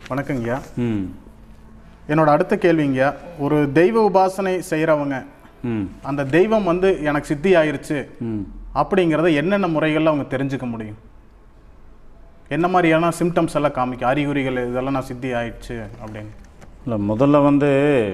வணக்கங்கய்யா ம் என்னோட அடுத்த கேள்விங்கய்யா ஒரு தெய்வ உபாசனை செய்கிறவங்க ம் அந்த தெய்வம் வந்து எனக்கு சித்தி ஆயிருச்சு ம் அப்படிங்கிறத என்னென்ன முறைகளில் அவங்க தெரிஞ்சுக்க முடியும் என்ன மாதிரியான சிம்டம்ஸ் எல்லாம் காமிக்கும் அறிகுறிகள் இதெல்லாம் நான் சித்தி ஆயிடுச்சு அப்படின்னு இல்லை முதல்ல வந்து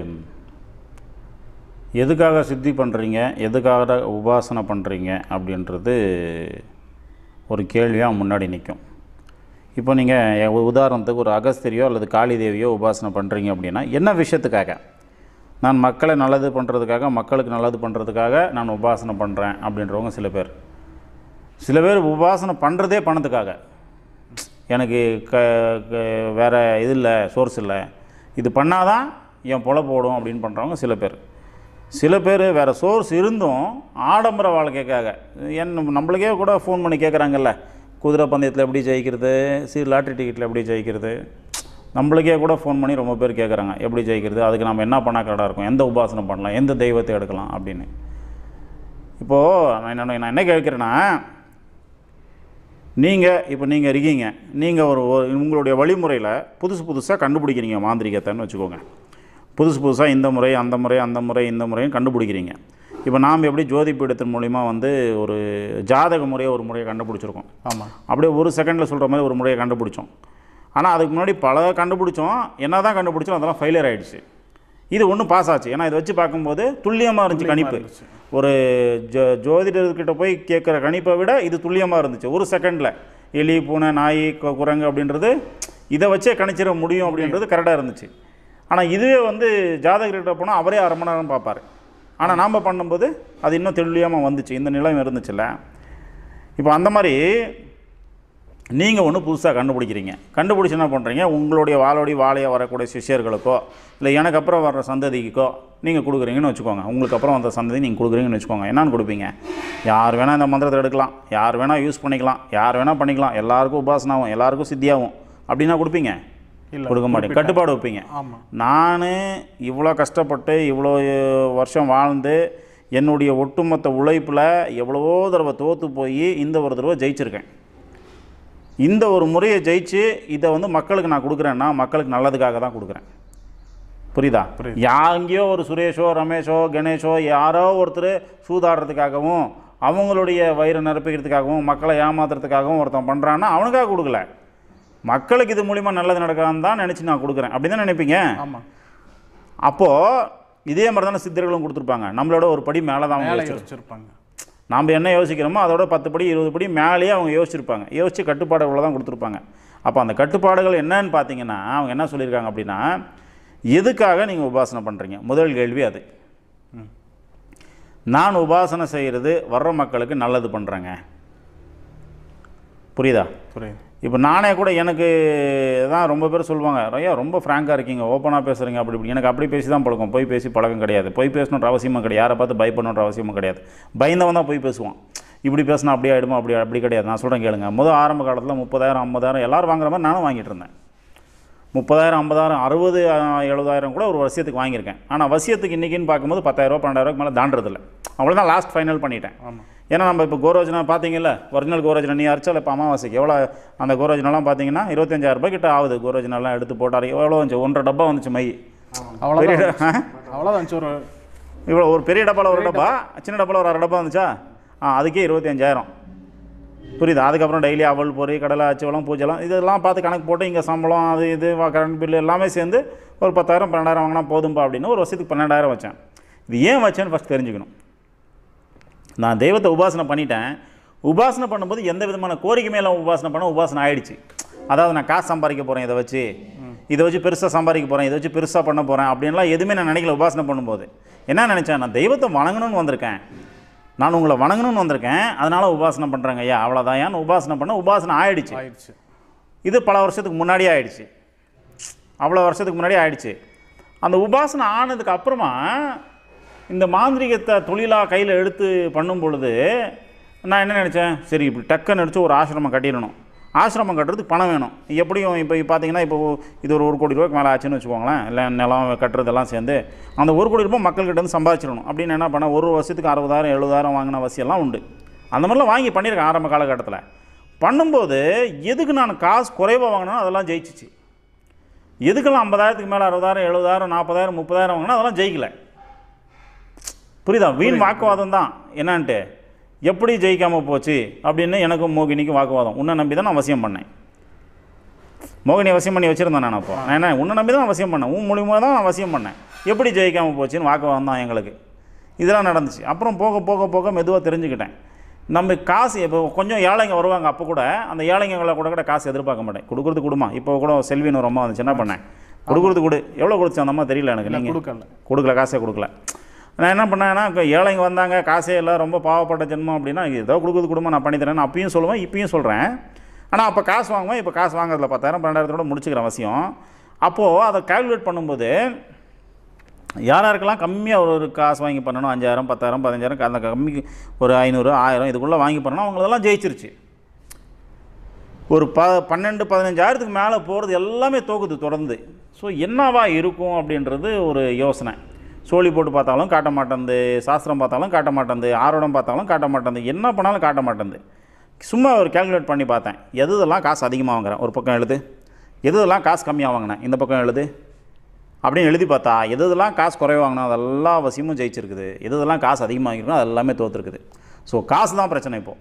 எதுக்காக சித்தி பண்ணுறீங்க எதுக்காக உபாசனை பண்ணுறீங்க அப்படின்றது ஒரு கேள்வியாக முன்னாடி நிற்கும் இப்போ நீங்கள் உதாரணத்துக்கு ஒரு அகஸ்திரியோ அல்லது காளி தேவியோ உபாசனை பண்ணுறீங்க அப்படின்னா என்ன விஷயத்துக்காக நான் மக்களை நல்லது பண்ணுறதுக்காக மக்களுக்கு நல்லது பண்ணுறதுக்காக நான் உபாசனை பண்ணுறேன் அப்படின்றவங்க சில பேர் சில பேர் உபாசனை பண்ணுறதே பணத்துக்காக எனக்கு க க- வேற இது இல்லை சோர்ஸ் இல்லை இது பண்ணாதான் என் பொழப்பு ஓடும் அப்படின்னு பண்ணுறவங்க சில பேர் சில பேர் வேறு சோர்ஸ் இருந்தும் ஆடம்பர வாழ்க்கைக்காக என் நம்மளுக்கே கூட ஃபோன் பண்ணி கேட்குறாங்கல்ல குதிரை பந்தயத்தில் எப்படி ஜெயிக்கிறது சி லாட்ரி டிக்கெட்டில் எப்படி ஜெயிக்கிறது நம்மளுக்கே கூட ஃபோன் பண்ணி ரொம்ப பேர் கேட்குறாங்க எப்படி ஜெயிக்கிறது அதுக்கு நம்ம என்ன பண்ணால் கரெக்டாக இருக்கும் எந்த உபாசனை பண்ணலாம் எந்த தெய்வத்தை எடுக்கலாம் அப்படின்னு இப்போது நான் என்ன நான் என்ன கேட்குறேன்னா நீங்கள் இப்போ நீங்கள் இருக்கீங்க நீங்கள் ஒரு ஒரு- உங்களுடைய வழிமுறையில் புதுசு புதுசாக கண்டுபிடிக்கிறீங்க மாந்திரிகத்தைன்னு வச்சுக்கோங்க புதுசு புதுசாக இந்த முறை அந்த முறை அந்த முறை இந்த முறையும் கண்டுபிடிக்கிறீங்க இப்போ நாம் எப்படி ஜோதி பீடத்தின் மூலிமா வந்து ஒரு ஜாதக முறையை ஒரு முறையை கண்டுபிடிச்சிருக்கோம் ஆமாம் அப்படியே ஒரு செகண்டில் சொல்கிற மாதிரி ஒரு முறையை கண்டுபிடிச்சோம் ஆனால் அதுக்கு முன்னாடி பல கண்டுபிடிச்சோம் என்ன தான் கண்டுபிடிச்சோம் அதெல்லாம் ஃபெயிலியர் ஆயிடுச்சு இது ஒன்றும் பாஸ் ஆச்சு ஏன்னா இதை வச்சு பார்க்கும்போது துல்லியமாக இருந்துச்சு கணிப்பு இருந்துச்சு. ஒரு ஜோ ஜோதிடர்கிட்ட போய் கேட்குற கணிப்பை விட இது துல்லியமாக இருந்துச்சு ஒரு செகண்டில் எலி பூனை நாய் கு- குரங்கு அப்படின்றது இதை வச்சே கணிச்சிட முடியும் அப்படின்றது கரெக்டாக இருந்துச்சு ஆனால் இதுவே வந்து ஜாதகர்கிட்ட போனால் அவரே அரை மணி நேரம் பார்ப்பார் ஆனால் நாம் பண்ணும்போது அது இன்னும் துல்லியமாக வந்துச்சு இந்த நிலைமை இருந்துச்சுல்ல இப்போ அந்த மாதிரி நீங்கள் ஒன்று புதுசாக கண்டுபிடிக்கிறீங்க கண்டுபிடிச்சி என்ன பண்ணுறீங்க உங்களுடைய வாழோடி வாழையாக வரக்கூடிய சிஷ்யர்களுக்கோ இல்லை எனக்கு அப்புறம் வர்ற சந்ததிக்கோ நீங்கள் கொடுக்குறீங்கன்னு வச்சுக்கோங்க உங்களுக்கு அப்புறம் வந்த சந்ததி நீங்கள் கொடுக்குறீங்கன்னு வச்சுக்கோங்க என்னன்னு கொடுப்பீங்க யார் வேணால் இந்த மந்திரத்தை எடுக்கலாம் யார் வேணால் யூஸ் பண்ணிக்கலாம் யார் வேணால் பண்ணிக்கலாம் எல்லாருக்கும் உபாசனாகும் எல்லாருக்கும் சித்தியாகும் அப்படின்னா கொடுப்பீங்க இல்லை கொடுக்க மாட்டேங்க கட்டுப்பாடு வைப்பீங்க ஆமாம் நான் இவ்வளோ கஷ்டப்பட்டு இவ்வளோ வருஷம் வாழ்ந்து என்னுடைய ஒட்டுமொத்த உழைப்பில் எவ்வளவோ தடவை தோற்று போய் இந்த ஒரு தடவை ஜெயிச்சிருக்கேன் இந்த ஒரு முறையை ஜெயிச்சு இதை வந்து மக்களுக்கு நான் கொடுக்குறேன்னா மக்களுக்கு நல்லதுக்காக தான் கொடுக்குறேன் புரியுதா புரியுது. யாங்கேயோ ஒரு சுரேஷோ ரமேஷோ கணேஷோ யாரோ ஒருத்தர் சூதாடுறதுக்காகவும் அவங்களுடைய வயிறு நிரப்பிக்கிறதுக்காகவும் மக்களை ஏமாத்துறதுக்காகவும் ஒருத்தன் பண்ணுறான்னா அவனுக்காக கொடுக்கல மக்களுக்கு இது மூலிமா நல்லது நடக்கான்னு தான் நினச்சி நான் கொடுக்குறேன் அப்படி தான் நினைப்பீங்க ஆமாம் அப்போது இதே மாதிரி தானே சித்தர்களும் கொடுத்துருப்பாங்க நம்மளோட ஒரு படி மேலே தான் அவங்க மேலே யோசிச்சிருப்பாங்க. யோசிச்சிருப்பாங்க நாம் என்ன யோசிக்கிறோமோ அதோட பத்து படி இருபது படி மேலேயே அவங்க யோசிச்சிருப்பாங்க யோசித்து கட்டுப்பாடுகளை தான் கொடுத்துருப்பாங்க அப்போ அந்த கட்டுப்பாடுகள் என்னன்னு பார்த்தீங்கன்னா அவங்க என்ன சொல்லியிருக்காங்க அப்படின்னா எதுக்காக நீங்கள் உபாசனை பண்ணுறீங்க முதல் கேள்வி அது நான் உபாசனை செய்கிறது வர்ற மக்களுக்கு நல்லது பண்ணுறேங்க புரியுதா புரியுது இப்போ நானே கூட எனக்கு தான் ரொம்ப பேர் சொல்லுவாங்க ஐயா ரொம்ப ஃப்ராங்காக இருக்கீங்க ஓப்பனாக பேசுகிறீங்க அப்படி இப்படி எனக்கு அப்படி பேசி தான் பழக்கம் போய் பேசி பழக்கம் கிடையாது போய் பேசணுன்ற அவசியமும் கிடையாது யாரை பார்த்து பயப்படணுன்ற அவசியமும் கிடையாது பயந்தவன் தான் போய் பேசுவான் இப்படி பேசினா அப்படி ஆகிடுமா அப்படி அப்படி கிடையாது நான் சொல்கிறேன் கேளுங்க முதல் ஆரம்ப காலத்தில் முப்பதாயிரம் ஐம்பதாயிரம் எல்லாரும் வாங்குற மாதிரி நானும் வாங்கிட்டு இருந்தேன் முப்பதாயிரம் ஐம்பதாயிரம் அறுபது எழுபதாயிரம் கூட ஒரு வருஷத்துக்கு வாங்கியிருக்கேன் ஆனால் வசியத்துக்கு இன்றைக்கின்னு பார்க்கும்போது பத்தாயிரரூபா பன்னெண்டாயிரூவாக்கு மேலே தாண்டதில்ல அவ்வளோதான் லாஸ்ட் ஃபைனல் பண்ணிட்டேன் ஆமாம் ஏன்னா நம்ம இப்போ கோரோஜனா பார்த்தீங்கல்ல ஒரிஜினல் கோரோஜனா நீ அரைச்சால் இப்போ அமாவாசைக்கு எவ்வளோ அந்த கோரோஜனாலாம் பார்த்தீங்கன்னா இருபத்தஞ்சாயிரம் ரூபாய் கிட்ட ஆகுது கோரோஜனாலாம் எடுத்து போட்டார் எவ்வளோ வந்துச்சு ஒன்றரை டப்பா வந்துச்சு மை பெரிய அவ்வளோதான் ஆ? அவ்வளோதான் இருந்துச்சு ஒரு இவ்வளோ ஒரு பெரிய டப்பாவில் ஒரு டப்பா சின்ன டப்பாவில் ஒரு அரை டப்பா வந்துச்சா ஆ அதுக்கே இருபத்தஞ்சாயிரம் புரியுதா அதுக்கப்புறம் டெய்லி அவல் பொறி கடலை அச்சுவலம் பூஜைலாம் இதெல்லாம் பார்த்து கணக்கு போட்டு இங்கே சம்பளம் அது இது கரண்ட் பில்லு எல்லாமே சேர்ந்து ஒரு பத்தாயிரம் பன்னெண்டாயிரம் வாங்கினா போதும்பா அப்படின்னு ஒரு வருஷத்துக்கு பன்னெண்டாயிரம் வச்சேன் இது ஏன் வச்சேன்னு ஃபஸ்ட் தெரிஞ்சுக்கணும் நான் தெய்வத்தை உபாசனை பண்ணிட்டேன் உபாசனை பண்ணும்போது எந்த விதமான கோரிக்கை மேலே உபாசனை பண்ண உபாசனை ஆயிடுச்சு அதாவது நான் காசு சம்பாதிக்க போகிறேன் இதை வச்சு இதை வச்சு பெருசாக சம்பாதிக்க போகிறேன் இதை வச்சு பெருசாக பண்ண போகிறேன் அப்படின்லாம் எதுவுமே நான் நினைக்கல உபாசனை பண்ணும்போது என்ன நினச்சேன் நான் தெய்வத்தை வணங்கணும்னு வந்திருக்கேன் நான் உங்களை வணங்கணும்னு வந்திருக்கேன் அதனால் உபாசனை பண்ணுறேங்க ஐயா அவ்வளோதான் ஏன் உபாசனை பண்ண உபாசனை ஆயிடுச்சு ஆயிடுச்சு இது பல வருஷத்துக்கு முன்னாடியே ஆயிடுச்சு அவ்வளோ வருஷத்துக்கு முன்னாடியே ஆயிடுச்சு அந்த உபாசனை ஆனதுக்கு அப்புறமா இந்த மாந்திரிகத்தை தொழிலாக கையில் எடுத்து பண்ணும் பொழுது நான் என்ன நினச்சேன் சரி இப்படி டக்குன்னு அடிச்சு ஒரு ஆசிரமம் கட்டிடணும் ஆசிரமம் கட்டுறதுக்கு பணம் வேணும் எப்படியும் இப்போ பார்த்தீங்கன்னா இப்போ இது ஒரு ஒரு கோடி ரூபாய்க்கு மேலே ஆச்சுன்னு வச்சுக்கோங்களேன் இல்லை நிலம் கட்டுறதெல்லாம் சேர்ந்து அந்த ஒரு கோடி ரூபாய் மக்கள்கிட்ட இருந்து சம்பாதிச்சிடணும் அப்படின்னு என்ன பண்ண ஒரு வருஷத்துக்கு அறுபதாயிரம் எழுபதாயிரம் வாங்கின வசியெல்லாம் உண்டு அந்த மாதிரிலாம் வாங்கி பண்ணியிருக்கேன் ஆரம்ப காலகட்டத்தில் பண்ணும்போது எதுக்கு நான் காசு குறைவாக வாங்கினோ அதெல்லாம் ஜெயிச்சிச்சு எதுக்கெல்லாம் ஐம்பதாயிரத்துக்கு மேலே அறுபதாயிரம் எழுபதாயிரம் நாற்பதாயிரம் முப்பதாயிரம் வாங்கினா அதெல்லாம் ஜெயிக்கல புரியுதா வீண் வாக்குவாதம் தான் என்னான்ட்டு எப்படி ஜெயிக்காமல் போச்சு அப்படின்னு எனக்கும் மோகினிக்கும் வாக்குவாதம் உன்னை நம்பி தான் நான் அவசியம் பண்ணேன் மோகினி அவசியம் பண்ணி வச்சுருந்தேன் நான் அப்போ நான் என்ன உன்னை நம்பி தான் அவசியம் பண்ணேன் உன் மூலியமாக தான் நான் அவசியம் பண்ணேன் எப்படி ஜெயிக்காமல் போச்சுன்னு வாக்குவாதம் தான் எங்களுக்கு இதெல்லாம் நடந்துச்சு அப்புறம் போக போக போக மெதுவாக தெரிஞ்சுக்கிட்டேன் நம்ம காசு இப்போ கொஞ்சம் ஏழைங்க வருவாங்க அப்போ கூட அந்த ஏழைங்களை கூட கூட காசு எதிர்பார்க்க மாட்டேன் கொடுக்குறது கொடுமா இப்போ கூட செல்வின்னு ஒரு அம்மா வந்துச்சு என்ன பண்ணேன் கொடுக்குறது கொடு எவ்வளோ கொடுத்து அந்த அம்மா தெரியல எனக்கு இல்லை நீங்கள் கொடுக்கல கொடுக்கல காசே கொடுக்கல நான் என்ன பண்ணேன்னா இப்போ ஏழைங்க வந்தாங்க காசே இல்லை ரொம்ப பாவப்பட்ட ஜென்மம் அப்படின்னா ஏதோ கொடுக்குறது கொடுமா நான் பண்ணித்தரேன் அப்பயும் சொல்லுவேன் இப்பயும் சொல்கிறேன் ஆனால் அப்போ காசு வாங்குவேன் இப்போ காசு வாங்குறதுல பத்தாயிரம் பன்னெண்டாயிரத்தோட முடிச்சுக்கிற அவசியம் அப்போது அதை கால்குலேட் பண்ணும்போது யார் யாருக்கெல்லாம் கம்மியாக ஒரு ஒரு காசு வாங்கி பண்ணணும் அஞ்சாயிரம் பத்தாயிரம் பதினஞ்சாயிரம் அந்த கம்மி ஒரு ஐநூறு ஆயிரம் இதுக்குள்ளே வாங்கி பண்ணணும் அவங்களதெல்லாம் ஜெயிச்சிருச்சு ஒரு ப பன்னெண்டு பதினஞ்சாயிரத்துக்கு மேலே போகிறது எல்லாமே தோக்குது தொடர்ந்து ஸோ என்னவா இருக்கும் அப்படின்றது ஒரு யோசனை சோழி போட்டு பார்த்தாலும் காட்ட மாட்டேங்குது சாஸ்திரம் பார்த்தாலும் காட்ட மாட்டேங்குது ஆரோடம் பார்த்தாலும் காட்ட மாட்டேங்குது என்ன பண்ணாலும் காட்ட மாட்டேங்குது சும்மா ஒரு கேல்குலேட் பண்ணி பார்த்தேன் எது இதெல்லாம் காசு அதிகமாக வாங்குறேன் ஒரு பக்கம் எழுது எது இதெல்லாம் காசு கம்மியாக வாங்கினேன் இந்த பக்கம் எழுது அப்படின்னு எழுதி பார்த்தா எது இதெல்லாம் காசு குறைய வாங்கினா அது எல்லா அவசியமும் ஜெயிச்சிருக்குது எது இதெல்லாம் காசு அதிகமாக வாங்கிருக்கோ அது எல்லாமே தோற்றுருக்குது ஸோ காசு தான் பிரச்சனை இப்போது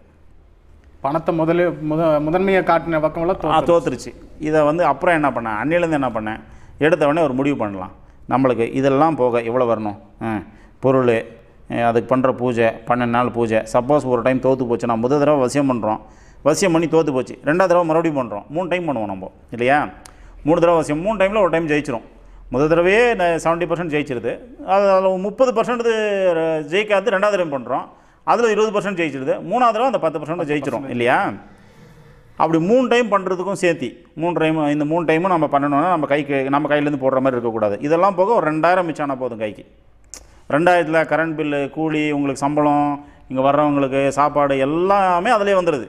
பணத்தை முதல்ல முத முதன்மையை காட்டின பக்கமெல்லாம் ஆ தோத்து தோத்துருச்சு இதை வந்து அப்புறம் என்ன பண்ணேன் அன்னிலேருந்து என்ன பண்ணேன் எடுத்த உடனே ஒரு முடிவு பண்ணலாம் நம்மளுக்கு இதெல்லாம் போக எவ்வளோ வரணும் ஆ, பொருள் அஹ், அதுக்கு பண்ணுற பூஜை பன்னெண்டு நாள் பூஜை சப்போஸ் ஒரு டைம் தோற்று போச்சு நான் முதல் தடவை வசியம் பண்ணுறோம் வசியம் பண்ணி தோற்று போச்சு ரெண்டாவது தடவை மறுபடியும் பண்ணுறோம் மூணு டைம் பண்ணுவோம் நம்ம இல்லையா மூணு தடவை வசியம் மூணு டைமில் ஒரு டைம் ஜெயிச்சிரும் முதல் தடவையே செவன்ட்டி பர்சன்ட் ஜெயிச்சிருது அது அதில் முப்பது பர்சன்ட் ஜெயிக்காது ரெண்டாவது டைம் பண்ணுறோம் அதில் இருபது பர்சன்ட் ஜெயிச்சிருது மூணாவது தடவை அந்த பத்து பர்சன்ட் ஜெயிச்சிரும் இல்லையா அப்படி மூணு டைம் பண்ணுறதுக்கும் சேர்த்தி மூணு டைம் இந்த மூணு டைமும் நம்ம பண்ணணும்னா நம்ம கைக்கு நம்ம கையிலேருந்து போடுற மாதிரி இருக்கக்கூடாது இதெல்லாம் போக ஒரு ரெண்டாயிரம் மிச்சானா போதும் கைக்கு ரெண்டாயிரத்தில் கரண்ட் பில்லு கூலி உங்களுக்கு சம்பளம் இங்கே வர்றவங்களுக்கு சாப்பாடு எல்லாமே அதிலே வந்துடுது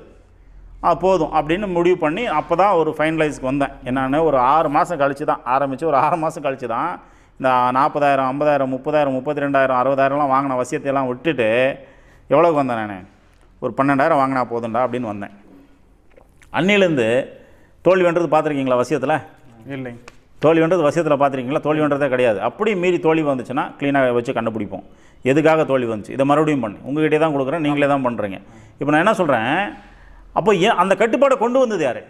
ஆ போதும் அப்படின்னு முடிவு பண்ணி அப்போ தான் ஒரு ஃபைனலைஸ்க்கு வந்தேன் என்னென்னு ஒரு ஆறு மாதம் கழிச்சு தான் ஆரம்பித்து ஒரு ஆறு மாதம் கழிச்சு தான் இந்த நாற்பதாயிரம் ஐம்பதாயிரம் முப்பதாயிரம் முப்பத்தி ரெண்டாயிரம் அறுபதாயிரம்லாம் வாங்கின வசியத்தையெல்லாம் விட்டுட்டு எவ்வளோக்கு வந்தேன் நான் ஒரு பன்னெண்டாயிரம் வாங்கினா போதும்டா அப்படின்னு வந்தேன் அன்னிலேருந்து தோல்வி வென்றது பார்த்துருக்கீங்களா வசியத்தில் இல்லைங்க தோல்வி வென்றது வசியத்தில் பார்த்துருக்கீங்களா தோல்வி வென்றதே கிடையாது அப்படி மீறி தோல்வி வந்துச்சுன்னா க்ளீனாக வச்சு கண்டுபிடிப்போம் எதுக்காக தோல்வி வந்துச்சு இதை மறுபடியும் பண்ணு உங்ககிட்டே தான் கொடுக்குறேன் நீங்களே தான் பண்ணுறீங்க இப்போ நான் என்ன சொல்கிறேன் அப்போ ஏன் அந்த கட்டுப்பாடை கொண்டு வந்தது யார்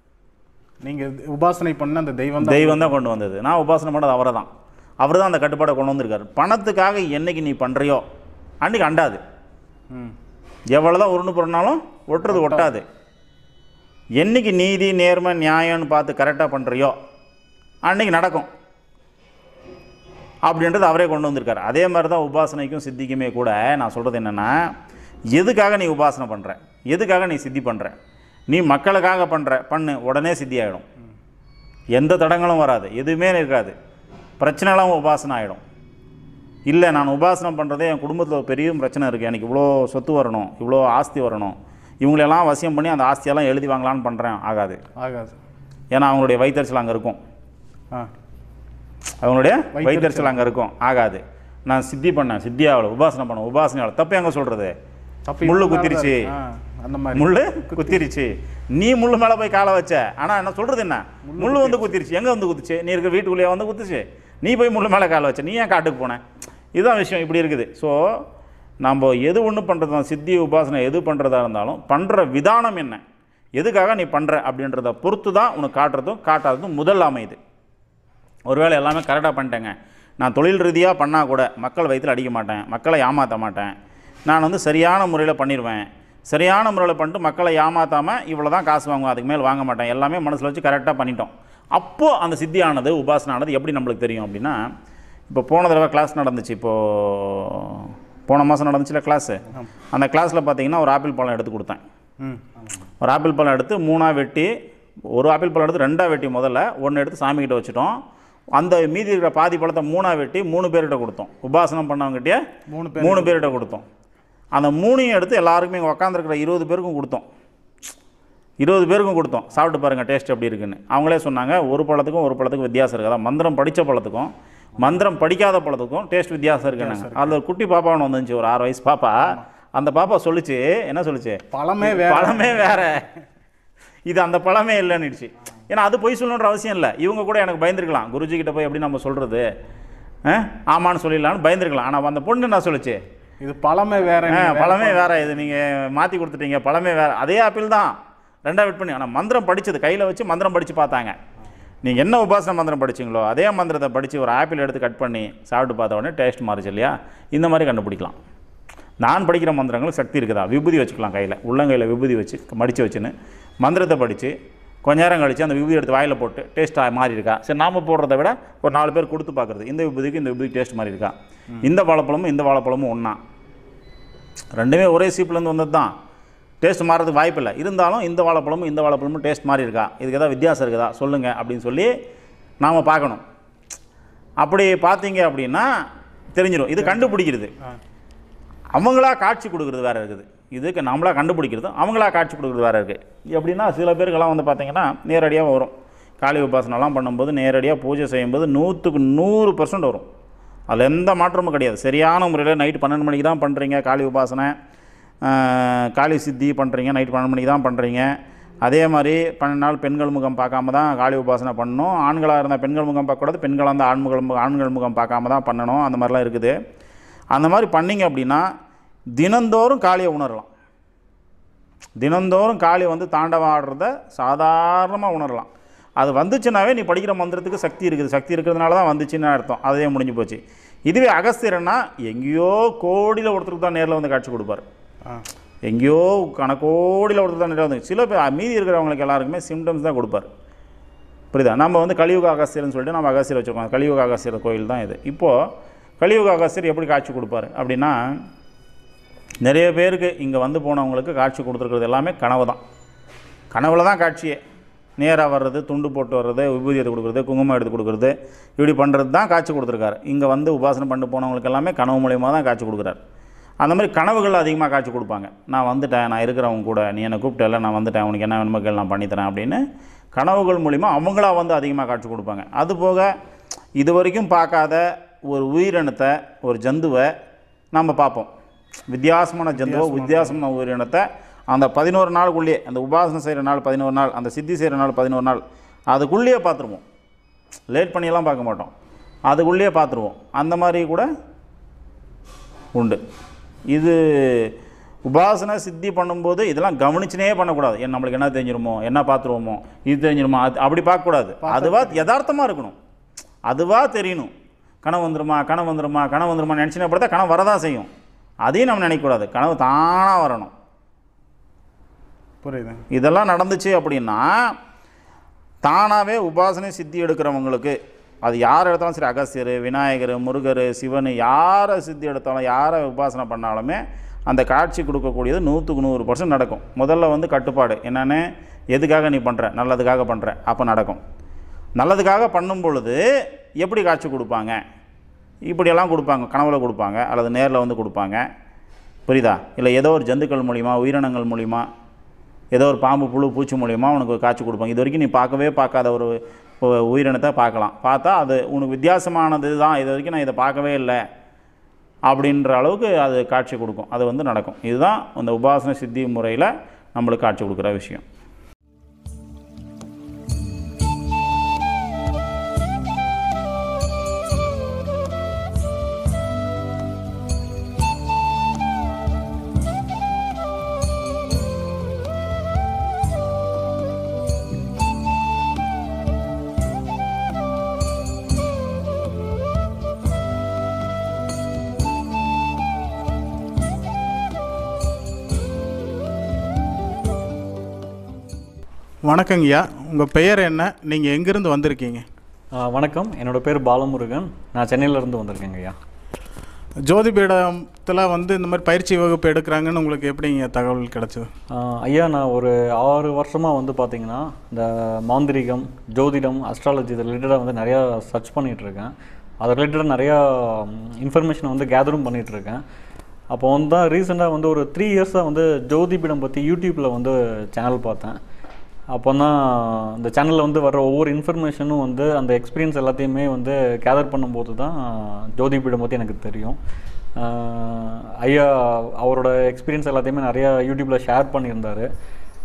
நீங்கள் உபாசனை பண்ண அந்த தெய்வம் தான் தெய்வம் தான் கொண்டு வந்தது நான் உபாசனை பண்ணது அவரை தான் அவர் தான் அந்த கட்டுப்பாடை கொண்டு வந்திருக்காரு பணத்துக்காக என்னைக்கு நீ பண்ணுறியோ அன்றைக்கி அண்டாது ம் எவ்வளோ தான் உருண்டு போடுனாலும் ஒட்டுறது ஒட்டாது என்னைக்கு நீதி நேர்மை நியாயம்னு பார்த்து கரெக்டாக பண்ணுறியோ அன்னைக்கு நடக்கும் அப்படின்றது அவரே கொண்டு வந்திருக்காரு அதே மாதிரி தான் உபாசனைக்கும் சித்திக்குமே கூட நான் சொல்கிறது என்னென்னா எதுக்காக நீ உபாசனை பண்ணுற எதுக்காக நீ சித்தி பண்ணுற நீ மக்களுக்காக பண்ணுற பண்ணு உடனே சித்தி ஆகிடும் எந்த தடங்களும் வராது எதுவுமே இருக்காது பிரச்சனைலாம் உபாசனை ஆகிடும் இல்லை நான் உபாசனை பண்ணுறதே என் குடும்பத்தில் ஒரு பெரிய பிரச்சனை இருக்குது எனக்கு இவ்வளோ சொத்து வரணும் இவ்வளோ ஆஸ்தி வரணும் இவங்களெல்லாம் வசியம் பண்ணி அந்த ஆஸ்தியெல்லாம் எழுதி வாங்கலான்னு பண்ணுறேன் ஆகாது ஆகாது ஏன்னா அவங்களுடைய வைத்தறிச்சல் அங்கே இருக்கும் ஆ அவங்களுடைய வைத்தறிச்சல். வைத்தறிச்சல் அங்கே இருக்கும் ஆகாது நான் சித்தி பண்ணேன் சித்தி ஆகலை உபாசனை பண்ணேன் உபாசனை ஆகலை தப்பு எங்கே சொல்கிறது தப்பு முள்ளு இவங்க குத்திருச்சு. ஆ, அந்த மாதிரி முள்ளு குத்திருச்சு நீ முள்ளு மேலே போய் காலை வச்ச ஆனால் என்ன சொல்கிறது என்ன முள்ளு வந்து குத்திருச்சு எங்கே வந்து குத்துச்சு நீ இருக்க வீட்டுக்குள்ளேயே வந்து குத்துச்சு நீ போய் முள்ளு மேலே காலை வச்ச நீ ஏன் காட்டுக்கு போன இதுதான் விஷயம் இப்படி இருக்குது ஸோ நம்ம எது ஒன்று பண்ணுறதா சித்தி உபாசனை எது பண்ணுறதா இருந்தாலும் பண்ணுற விதானம் என்ன எதுக்காக நீ பண்ணுற அப்படின்றத பொறுத்து தான் உனக்கு காட்டுறதும் காட்டாததும் முதல் அமையுது ஒருவேளை எல்லாமே கரெக்டாக பண்ணிட்டேங்க நான் தொழில் ரீதியாக பண்ணால் கூட மக்கள் வயிற்றில் அடிக்க மாட்டேன் மக்களை ஏமாற்ற மாட்டேன் நான் வந்து சரியான முறையில் பண்ணிடுவேன் சரியான முறையில் பண்ணிட்டு மக்களை ஏமாற்றாமல் இவ்வளோ தான் காசு வாங்குவேன் அதுக்கு மேல் வாங்க மாட்டேன் எல்லாமே மனசில் வச்சு கரெக்டாக பண்ணிட்டோம் அப்போது அந்த சித்தியானது உபாசனானது எப்படி நம்மளுக்கு தெரியும் அப்படின்னா இப்போ போன தடவை கிளாஸ் நடந்துச்சு இப்போது போன மாதம் நடந்துச்சுல கிளாஸு அந்த கிளாஸில் பார்த்தீங்கன்னா ஒரு ஆப்பிள் பழம் எடுத்து கொடுத்தேன் ம் ஒரு ஆப்பிள் பழம் எடுத்து மூணாக வெட்டி ஒரு ஆப்பிள் பழம் எடுத்து ரெண்டாக வெட்டி முதல்ல ஒன்று எடுத்து சாமிக்கிட்ட வச்சுட்டோம் அந்த மீதி இருக்கிற பாதி பழத்தை மூணாக வெட்டி மூணு பேர்கிட்ட கொடுத்தோம் உபாசனம் பண்ணவங்ககிட்டயே மூணு பேர் மூணு பேர்கிட்ட கொடுத்தோம் அந்த மூணையும் எடுத்து எல்லாருக்குமே இங்கே உக்காந்துருக்கிற இருபது பேருக்கும் கொடுத்தோம் இருபது பேருக்கும் கொடுத்தோம் சாப்பிட்டு பாருங்கள் டேஸ்ட் எப்படி இருக்குன்னு அவங்களே சொன்னாங்க ஒரு பழத்துக்கும் ஒரு பழத்துக்கும் வித்தியாசம் இருக்குது அதான் மந்திரம் படித்த பழத்துக்கும் மந்திரம் படிக்காத பழத்துக்கும் டேஸ்ட் வித்தியாசம் இருக்குன்னாங்க அதில் ஒரு குட்டி பாப்பா ஒன்று வந்துச்சு ஒரு ஆறு வயசு பாப்பா அந்த பாப்பா சொல்லுச்சு என்ன சொல்லுச்சு பழமே வேற பழமே வேற இது அந்த பழமே இல்லைன்னுடுச்சு ஏன்னா அது பொய் சொல்லணுன்ற அவசியம் இல்லை இவங்க கூட எனக்கு பயந்துருக்கலாம் குருஜி கிட்ட போய் எப்படி நம்ம சொல்கிறது ஆமான்னு சொல்லிடலான்னு பயந்துருக்கலாம் ஆனால் அந்த பொண்ணு என்ன சொல்லுச்சு இது பழமை வேற ஆ, நீங்க வேற பழமே வேற இது நீங்கள் மாற்றி கொடுத்துட்டீங்க பழமே வேற அதே ஆப்பிள் தான் ரெண்டாக வெட் பண்ணி ஆனால் மந்திரம் படிச்சது கையில் வச்சு மந்திரம் படித்து பார்த்தாங்க நீங்கள் என்ன உபாசன மந்திரம் படிச்சீங்களோ அதே மந்திரத்தை படித்து ஒரு ஆப்பிள் எடுத்து கட் பண்ணி சாப்பிட்டு பார்த்த உடனே டேஸ்ட் மாறுச்சு இல்லையா இந்த மாதிரி கண்டுபிடிக்கலாம் நான் படிக்கிற மந்திரங்களுக்கு சக்தி இருக்குதா விபூதி வச்சுக்கலாம் கையில் உள்ளங்கையில் விபூதி வச்சு மடித்து வச்சுன்னு மந்திரத்தை படித்து கொஞ்ச நேரம் கழித்து அந்த விபூதி எடுத்து வாயில் போட்டு டேஸ்ட்டாக மாறி இருக்கா சரி நாம போடுறத விட ஒரு நாலு பேர் கொடுத்து பார்க்குறது இந்த விபூதிக்கு இந்த விபூதி டேஸ்ட் மாறி இருக்கா இந்த வாழைப்பழமும் இந்த வாழைப்பழமும் ஒன்றா ரெண்டுமே ஒரே சீப்லேருந்து வந்தது தான் டேஸ்ட் மாறதுக்கு வாய்ப்பு இல்லை இருந்தாலும் இந்த வாழைப்பழமும் இந்த வாழைப்பழமும் டேஸ்ட் மாறி இருக்கா இதுக்கு ஏதாவது வித்தியாசம் இருக்குதா சொல்லுங்கள் அப்படின்னு சொல்லி நாம் பார்க்கணும் அப்படி பார்த்தீங்க அப்படின்னா தெரிஞ்சிடும் இது கண்டுபிடிக்கிறது ஆ. அவங்களா காட்சி கொடுக்குறது வேறு இருக்குது இதுக்கு நம்மளா கண்டுபிடிக்கிறது அவங்களா காட்சி கொடுக்குறது வேறு இருக்குது எப்படின்னா சில பேருக்கெல்லாம் வந்து பார்த்தீங்கன்னா நேரடியாக வரும் காளி உபாசனெல்லாம் பண்ணும்போது நேரடியாக பூஜை செய்யும்போது நூற்றுக்கு நூறு பர்சன்ட் வரும் அதில் எந்த மாற்றமும் கிடையாது சரியான முறையில் நைட்டு பன்னெண்டு மணிக்கு தான் பண்ணுறீங்க காளி உபாசனை ஆஹ், காளி சித்தி பண்ணுறீங்க நைட் பன்னெண்டு மணிக்கு தான் பண்ணுறீங்க அதே மாதிரி பன்னெண்டு நாள் பெண்கள் முகம் பார்க்காம தான் காளி உபாசனை பண்ணணும் ஆண்களாக இருந்தால் பெண்கள் முகம் பார்க்கக்கூடாது பெண்களாக இருந்தால் ஆண்முக மு- ஆண்கள் முகம் பார்க்காம தான் பண்ணணும் அந்த மாதிரிலாம் இருக்குது அந்த மாதிரி பண்ணீங்க அப்படின்னா தினந்தோறும் காளியை உணரலாம் தினந்தோறும் காளி வந்து தாண்டவம் ஆடுறத சாதாரணமாக உணரலாம் அது வந்துச்சுனாவே நீ படிக்கிற மந்திரத்துக்கு சக்தி இருக்குது சக்தி இருக்கிறதுனால தான் வந்துச்சுன்னு அர்த்தம் அதே முடிஞ்சு போச்சு இதுவே அகஸ்தியர்னா எங்கேயோ கோடியில் ஒருத்தருக்கு தான் நேரில் வந்து காட்சி கொடுப்பார் ஆ. எங்கேயோ கணக்கோடியில் ஒருத்தர் தான் நேரில் வந்து சில பேர் மீதி இருக்கிறவங்களுக்கு எல்லாருக்குமே சிம்டம்ஸ் தான் கொடுப்பார் புரியுதா நம்ம வந்து கலியுக அகஸ்தியர்னு சொல்லிட்டு நம்ம அகஸ்தியர் வச்சுருக்கோம் கலியுக அகஸ்தியர் கோயில் தான் இது இப்போது கலியுக அகஸ்தியர் எப்படி காட்சி கொடுப்பாரு அப்படின்னா நிறைய பேருக்கு இங்கே வந்து போனவங்களுக்கு காட்சி கொடுத்துருக்கிறது எல்லாமே கனவு தான் கனவுல தான் காட்சியே நேராக வர்றது துண்டு போட்டு வர்றது விபூதி எடுத்து கொடுக்குறது குங்குமம் எடுத்து கொடுக்குறது இப்படி பண்ணுறது தான் காட்சி கொடுத்துருக்காரு இங்கே வந்து உபாசனை பண்ணி போனவங்களுக்கு எல்லாமே கனவு மூலியமாக தான் காட்சி கொடுக்குறாரு அந்த மாதிரி கனவுகள் அதிகமாக காட்சி கொடுப்பாங்க நான் வந்துட்டேன் நான் இருக்கிறவங்க கூட நீ என்னை கூப்பிட்டல நான் வந்துட்டேன் உனக்கு என்ன வேணுமோ கேள் நான் பண்ணித்தரேன் அப்படின்னு கனவுகள் மூலிமா அவங்களா வந்து அதிகமாக காட்சி கொடுப்பாங்க அதுபோக இது வரைக்கும் பார்க்காத ஒரு உயிரினத்தை ஒரு ஜந்துவை நம்ம பார்ப்போம் வித்தியாசமான ஜந்துவை வித்தியாசமான உயிரினத்தை அந்த பதினோரு நாளுக்குள்ளேயே அந்த உபாசனை செய்கிற நாள் பதினோரு நாள் அந்த சித்தி செய்கிற நாள் பதினோரு நாள் அதுக்குள்ளேயே பார்த்துருவோம் லேட் பண்ணியெல்லாம் பார்க்க மாட்டோம் அதுக்குள்ளேயே பார்த்துருவோம் அந்த மாதிரி கூட உண்டு இது உபாசனை சித்தி பண்ணும்போது இதெல்லாம் கவனிச்சுனே பண்ணக்கூடாது என்ன நம்மளுக்கு என்ன தெரிஞ்சிருமோ என்ன பார்த்துருவோமோ இது தெரிஞ்சிருமோ அது அப்படி பார்க்கக்கூடாது அதுவாக யதார்த்தமாக இருக்கணும் அதுவாக தெரியணும் கனவு வந்துருமா கனவு வந்துருமா கனவு வந்துருமா நினச்சினே படுத்தா கனவு வரதான் செய்யும் அதையும் நம்ம நினைக்கக்கூடாது கனவு தானாக வரணும் புரியுது இதெல்லாம் நடந்துச்சு அப்படின்னா தானாகவே உபாசனை சித்தி எடுக்கிறவங்களுக்கு அது யார் எடுத்தாலும் சரி அகஸ்தியர் விநாயகர் முருகர் சிவன் யாரை சித்தி எடுத்தாலும் யாரை உபாசனை பண்ணாலுமே அந்த காட்சி கொடுக்கக்கூடியது நூற்றுக்கு நூறு பர்சன்ட் நடக்கும் முதல்ல வந்து கட்டுப்பாடு என்னென்னு எதுக்காக நீ பண்ணுற நல்லதுக்காக பண்ணுற அப்போ நடக்கும் நல்லதுக்காக பண்ணும் பொழுது எப்படி காட்சி கொடுப்பாங்க இப்படியெல்லாம் கொடுப்பாங்க கனவுல கொடுப்பாங்க அல்லது நேரில் வந்து கொடுப்பாங்க புரியுதா இல்லை ஏதோ ஒரு ஜந்துக்கள் மூலிமா உயிரினங்கள் மூலிமா ஏதோ ஒரு பாம்பு புழு பூச்சி மூலிமா உனக்கு காட்சி கொடுப்பாங்க இது வரைக்கும் நீ பார்க்கவே பார்க்காத ஒரு உ- உயிரினத்தை பார்க்கலாம் பார்த்தா அது உனக்கு வித்தியாசமானது தான் இது வரைக்கும் நான் இதை பார்க்கவே இல்லை அப்படின்ற அளவுக்கு அது காட்சி கொடுக்கும் அது வந்து நடக்கும் இதுதான் அந்த உபாசன சித்தி முறையில் நம்மளுக்கு காட்சி கொடுக்குற விஷயம் வணக்கங்கய்யா உங்கள் பெயர் என்ன நீங்கள் எங்கேருந்து வந்திருக்கீங்க ஆ, வணக்கம் என்னோட பேர் பாலமுருகன் நான் சென்னையிலேருந்து வந்திருக்கேங்க ஐயா ஜோதிபீடத்தில் வந்து இந்த மாதிரி பயிற்சி வகுப்பு எடுக்கிறாங்கன்னு உங்களுக்கு எப்படிங்க தகவல் கிடைச்சது ஆ, ஐயா நான் ஒரு ஆறு வருஷமாக வந்து பார்த்தீங்கன்னா இந்த மாந்திரிகம் ஜோதிடம் அஸ்ட்ராலஜி இது ரிலேட்டடாக வந்து நிறையா சர்ச் பண்ணிகிட்டு இருக்கேன் அது ரிலேட்டடாக நிறையா இன்ஃபர்மேஷன் வந்து கேதரும் பண்ணிகிட்டு இருக்கேன் அப்போ வந்து தான் ரீசெண்டாக வந்து ஒரு த்ரீ இயர்ஸாக வந்து ஜோதிபீடம் பற்றி யூடியூப்பில் வந்து சேனல் பார்த்தேன் அப்போ தான் இந்த சேனலில் வந்து வர ஒவ்வொரு இன்ஃபர்மேஷனும் வந்து அந்த எக்ஸ்பீரியன்ஸ் எல்லாத்தையுமே வந்து கேதர் பண்ணும்போது தான் ஜோதிபீடம் பற்றி எனக்கு தெரியும் ஆஹ் ஐயா அவரோட எக்ஸ்பீரியன்ஸ் எல்லாத்தையுமே நிறையா யூடியூப்பில் ஷேர் பண்ணியிருந்தார்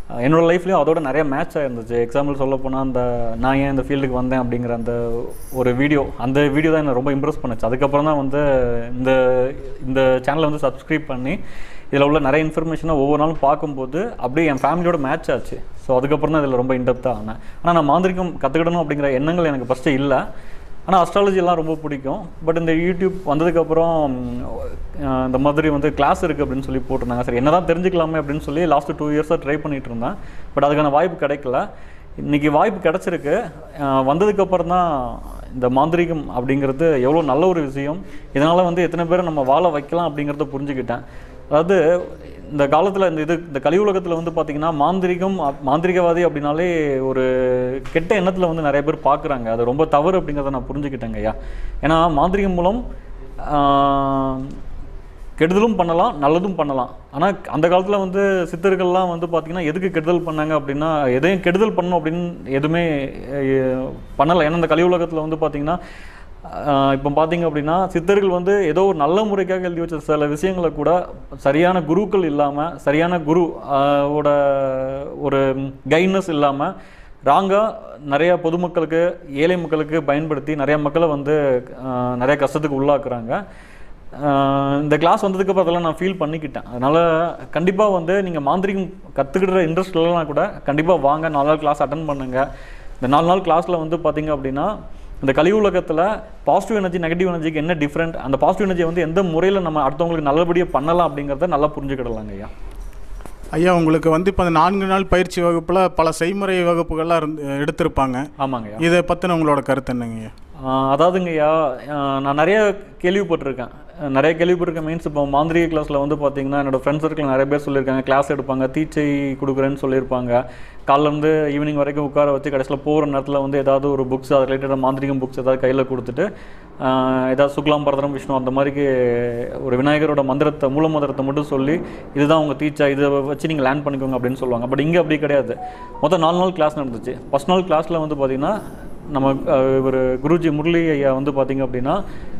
அஹ் என்னோட லைஃப்லேயும் அதோட நிறைய மேட்ச் ஆயிருந்துச்சு எக்ஸாம்பிள் சொல்ல போனால் அந்த நான் ஏன் இந்த ஃபீல்டுக்கு வந்தேன் அப்படிங்கிற அந்த ஒரு வீடியோ அந்த வீடியோ தான் என்னை ரொம்ப இம்ப்ரெஸ் பண்ணுச்சு அதுக்கப்புறம் தான் வந்து இந்த இந்த சேனலை வந்து சப்ஸ்கிரைப் பண்ணி இதில் உள்ள நிறைய இன்ஃபர்மேஷனை ஒவ்வொரு நாளும் பார்க்கும்போது அப்படியே என் ஃபேமிலியோட மேட்ச் ஆச்சு ஸோ அதுக்கப்புறம் தான் இதில் ரொம்ப இன்டெப்த்தாக ஆனேன் ஆனால் நான் மாந்திரிகம் கற்றுக்கிடணும் அப்படிங்கிற எண்ணங்கள் எனக்கு ஃபஸ்ட்டு இல்லை ஆனால் அஸ்ட்ராலஜிலாம் ரொம்ப பிடிக்கும் பட் இந்த யூடியூப் வந்ததுக்கப்புறம் அஹ், இந்த மாதிரி வந்து கிளாஸ் இருக்குது அப்படின்னு சொல்லி போட்டிருந்தாங்க சரி என்ன தான் தெரிஞ்சுக்கலாமே அப்படின்னு சொல்லி லாஸ்ட் டூ இயர்ஸாக ட்ரை பண்ணிட்டு இருந்தேன் பட் அதுக்கான வாய்ப்பு கிடைக்கல இன்றைக்கி வாய்ப்பு கிடச்சிருக்கு வந்ததுக்கப்புறம் தான் இந்த மாந்திரிகம் அப்படிங்கிறது எவ்வளோ நல்ல ஒரு விஷயம் இதனால் வந்து எத்தனை பேரை நம்ம வாழ வைக்கலாம் அப்படிங்கிறத புரிஞ்சுக்கிட்டேன் அதாவது இந்த காலத்தில் இந்த இது இந்த கலியுலகத்தில் வந்து பார்த்திங்கன்னா மாந்திரிகம் அப்- மாந்திரிகவாதி அப்படின்னாலே ஒரு கெட்ட எண்ணத்தில் வந்து நிறைய பேர் பார்க்குறாங்க அது ரொம்ப தவறு அப்படிங்கிறத நான் புரிஞ்சுக்கிட்டேங்க ஐயா ஏன்னா மாந்திரிகம் மூலம் ஆஹ், கெடுதலும் பண்ணலாம் நல்லதும் பண்ணலாம் ஆனால் அந்த காலத்தில் வந்து சித்தர்கள்லாம் வந்து பார்த்திங்கன்னா எதுக்கு கெடுதல் பண்ணாங்க அப்படின்னா எதையும் கெடுதல் பண்ணணும் அப்படின்னு எதுவுமே பண்ணலை ஏன்னா இந்த கலியுலகத்தில் வந்து பார்த்திங்கன்னா ஆஹ் இப்போ பார்த்தீங்க அப்படின்னா சித்தர்கள் வந்து ஏதோ ஒரு நல்ல முறைக்காக எழுதி வச்ச சில விஷயங்களை கூட சரியான குருக்கள் இல்லாமல் சரியான குரு ஆஹ் ஓட ஒரு கைட்னஸ் இல்லாமல் ராங்காக நிறைய பொதுமக்களுக்கு ஏழை மக்களுக்கு பயன்படுத்தி நிறைய மக்களை வந்து ஆஹ் நிறைய கஷ்டத்துக்கு உள்ளாக்குறாங்க ஆஹ் இந்த கிளாஸ் வந்ததுக்கப்புறம் அதெல்லாம் நான் ஃபீல் பண்ணிக்கிட்டேன் அதனால் கண்டிப்பாக வந்து நீங்கள் மாந்திரிகம் கற்றுக்கிற இன்ட்ரெஸ்ட் இல்லைனா கூட கண்டிப்பாக வாங்க நாலு நாள் கிளாஸ் அட்டன் பண்ணுங்க இந்த நாலு நாள் கிளாஸில் வந்து பார்த்தீங்க அப்படின்னா இந்த கலியுலகத்தில் பாசிட்டிவ் எனர்ஜி நெகட்டிவ் எனர்ஜிக்கு என்ன டிஃப்ரெண்ட் அந்த பாசிட்டிவ் எனர்ஜியை வந்து எந்த முறையில் நம்ம அடுத்தவங்களுக்கு நல்லபடியாக பண்ணலாம் அப்படிங்கிறத நல்லா புரிஞ்சுக்கிடலாங்க ஐயா ஐயா உங்களுக்கு வந்து இப்போ அந்த நான்கு நாள் பயிற்சி வகுப்பில் பல செய்முறை வகுப்புகள்லாம் இருந்து எடுத்திருப்பாங்க ஆமாங்க ஐயா இதை பற்றின உங்களோட கருத்து என்னங்க ஐயா ஆஹ் அதாவதுங்கய்யா ஆஹ் நான் நிறைய கேள்விப்பட்டிருக்கேன் அஹ் நிறைய கேள்விப்பட்டிருக்கேன் மீன்ஸ் இப்போ மாந்திரிக கிளாஸில் வந்து பார்த்தீங்கன்னா என்னோட ஃப்ரெண்ட்ஸ் சர்க்கிள் நிறைய பேர் சொல்லியிருக்காங்க கிளாஸ் எடுப்பாங்க தீச்சை கொடுக்குறேன்னு சொல்லியிருப்பாங்க காலைலேருந்து ஈவினிங் வரைக்கும் உட்கார வச்சு கடைசியில் போகிற நேரத்தில் வந்து ஏதாவது ஒரு புக்ஸ் அது ரிலேட்டடாக மாந்திரிகம் புக்ஸ் ஏதாவது கையில் கொடுத்துட்டு ஆஹ் ஏதாவது சுக்லாம் பரதரம் விஷ்ணு அந்த மாதிரிக்கு ஒரு விநாயகரோட மந்திரத்தை மூல மந்திரத்தை மட்டும் சொல்லி இதுதான் உங்கள் தீச்சா இதை வச்சு நீங்கள் லேர்ன் பண்ணிக்கோங்க அப்படின்னு சொல்லுவாங்க பட் இங்கே அப்படி கிடையாது மொத்தம் நாலு நாள் கிளாஸ் நடந்துச்சு ஃபஸ்ட் நாள் கிளாஸில் வந்து பார்த்திங்கன்னா நம்ம அஹ், இவர் குருஜி முரளி ஐயா வந்து பார்த்திங்க அப்படின்னா